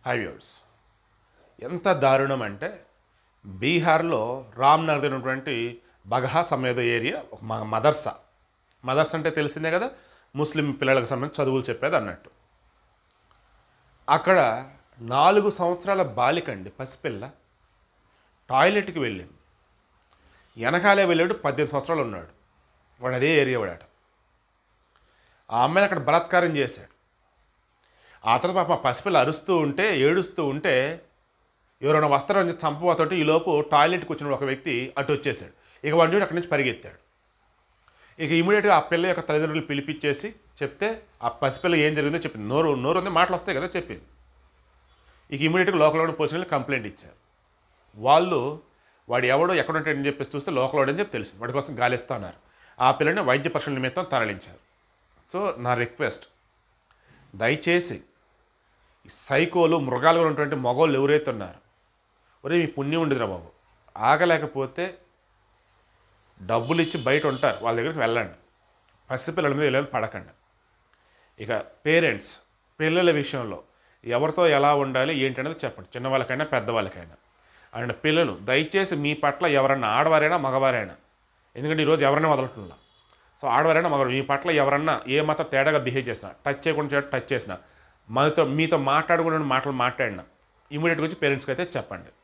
five years ఎంత దారుణం అంటే బీహార్లో రామ్నగర్ దగ్గర ఉన్నటువంటి బగహా సమేద ఏరియా ఒక మ- మదర్సా మదర్సా అంటే తెలిసిందే కదా ముస్లిం పిల్లలకు సంబంధించి చదువులు చెప్పేది అన్నట్టు అక్కడ నాలుగు సంవత్సరాల బాలిక అండి పసిపిల్ల టాయిలెట్కి వెళ్ళింది వెనకాలే వెళ్ళాడు పద్దెనిమిది సంవత్సరాలు ఉన్నాడు వాడు అదే ఏరియా వాడట ఆ అమ్మాయిని అక్కడ బలాత్కారం చేశాడు ఆ తర్వాత పాప పసిపిల్ల అరుస్తూ ఉంటే ఏడుస్తూ ఉంటే ఎవరైనా వస్తారని చంపబోతుంటే ఈలోపు టాయిలెట్కి వచ్చిన ఒక వ్యక్తి అటు వచ్చేసాడు ఇక వాడు చూడు అక్కడి నుంచి పరిగెత్తాడు ఇక ఇమీడియట్గా ఆ పిల్ల యొక్క తల్లిదండ్రులు పిలిపించేసి చెప్తే ఆ పసిపిల్ల ఏం జరిగిందో చెప్పింది నోరు నోరు ఉంది మాటలు వస్తాయి కదా చెప్పింది ఇక ఇమీడియట్గా లోకల్ వాడిని పోలీసులు వెళ్ళి కంప్లైంట్ ఇచ్చారు వాళ్ళు వాడు ఎవడో ఎక్కడ ఉంటాడని చెప్పేసి చూస్తే లోకల్ వాడని చెప్పి తెలిసింది వాడి కోసం గాలిస్తా ఉన్నారు ఆ పిల్లని వైద్య పరీక్షల నిమిత్తం తరలించారు సో నా రిక్వెస్ట్ దయచేసి ఈ సైకోలు మృగాలుగా ఉన్నటువంటి మగవాళ్ళు ఎవరైతే ఉన్నారో ఒరే మీ పుణ్యం ఉండదురా బాబు ఆగలేకపోతే డబ్బులు ఇచ్చి బయట ఉంటారు వాళ్ళ దగ్గరికి వెళ్ళండి పసిపిల్లల మీద వెళ్ళని పడకండి ఇక పేరెంట్స్ పిల్లల విషయంలో ఎవరితో ఎలా ఉండాలి ఏంటనేది చెప్పండి చిన్నవాళ్ళకైనా పెద్దవాళ్ళకైనా అండ్ పిల్లలు దయచేసి మీ పట్ల ఎవరన్నా ఆడవారైనా మగవారైనా ఎందుకంటే ఈరోజు ఎవరైనా వదలట్లా సో ఆడవారైనా మగవారు మీ పట్ల ఎవరన్నా ఏ మాత్రం తేడాగా బిహేవ్ చేసినా టచ్ చేయకుండా చేయడం టచ్ చేసినా మనతో మీతో మాట్లాడకుండా మాటలు మాట్లాడినా ఇమీడియట్గా వచ్చి పేరెంట్స్కి అయితే చెప్పండి